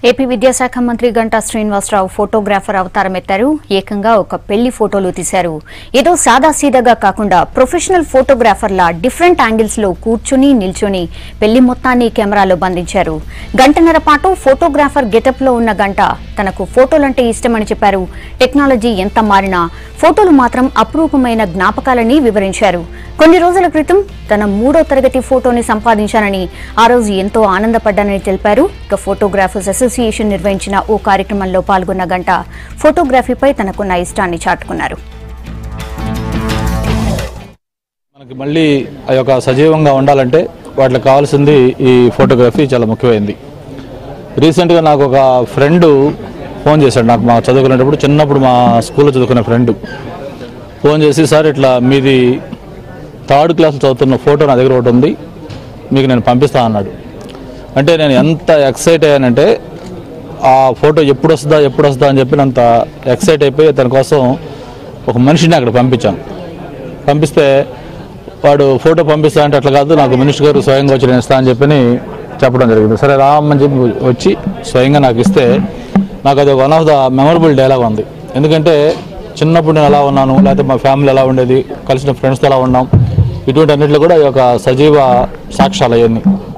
AP విద్యాశాఖ మంత్రి Ganta Srinivasarao photographer అవతారం ఎత్తారు ఏకంగా ఒక పెళ్లి ఫోటోలు తీశారు ఏదో సాదాసీదాగా కాకుండా ప్రొఫెషనల్ ఫోటోగ్రాఫర్లా డిఫరెంట్ యాంగిల్స్ లో కూర్చుని నిల్చొని పెళ్లి మొత్తాన్ని కెమెరాలో బంధించారు గంటన్నర పాటు ఫోటోగ్రాఫర్ గెటప్ లో ఉన్న గంట తనకు ఫోటోలంటే ఇష్టమని చెప్పారు టెక్నాలజీ ఎంత మారినా ఫోటోలు మాత్రం అపురూపమైన జ్ఞాపకాలని వివరించారు కొన్ని రోజుల క్రితం తన మూడో తరగతి ఫోటోని సంపాదించానని ఆ రోజు ఎంతో ఆనందపడ్డానని తెలిపారు ఇక ఫోటోగ్రాఫర్స్ అసోసియేషన్ నిర్వహించిన ఓ కార్యక్రమంలో పాల్గొన్న గంట ఫోటోగ్రఫీపై తనకున్న ఇష్టాన్ని చాటుకున్నారు మనకి మళ్ళీ ఆ యొక్క సజీవంగా ఉండాలంటే వాటికి కావాల్సింది ఈ ఫోటోగ్రఫీ చాలా ముఖ్యమైనది రీసెంట్గా నాకు ఒక ఫ్రెండ్ ఫోన్ చేశాడు నాకు మా చదువుకునేటప్పుడు చిన్నప్పుడు మా స్కూల్లో చదువుకునే ఫ్రెండ్ ఫోన్ చేసి సార్ ఇట్లా మీది థర్డ్ క్లాస్ చదువుతున్న ఫోటో నా దగ్గర ఒకటి ఉంది మీకు నేను పంపిస్తా అన్నాడు అంటే నేను ఎంత ఎక్సైట్ అయ్యానంటే ఆ ఫోటో ఎప్పుడు వస్తుందా ఎప్పుడు వస్తుందా అని చెప్పి అంత ఎక్సైట్ అయిపోయి తన కోసం ఒక మనిషిని అక్కడ పంపించాను పంపిస్తే వాడు ఫోటో పంపిస్తా అంటే అట్లా కాదు నాకు మినిస్టర్ గారు స్వయంగా వచ్చి నేను ఇస్తా అని చెప్పి చెప్పడం జరిగింది సరే రామని చెప్పి వచ్చి స్వయంగా నాకు ఇస్తే నాకు అది one of the memorable dialogue ఉంది ఎందుకంటే చిన్నప్పుడు నేను ఎలా ఉన్నాను లేకపోతే మా ఫ్యామిలీ ఎలా ఉండేది కలిసిన ఫ్రెండ్స్తో ఎలా ఉన్నాం ఇటువంటి అన్నింటిలో కూడా ఈ యొక్క సజీవ సాక్ష్యాలు అవన్నీ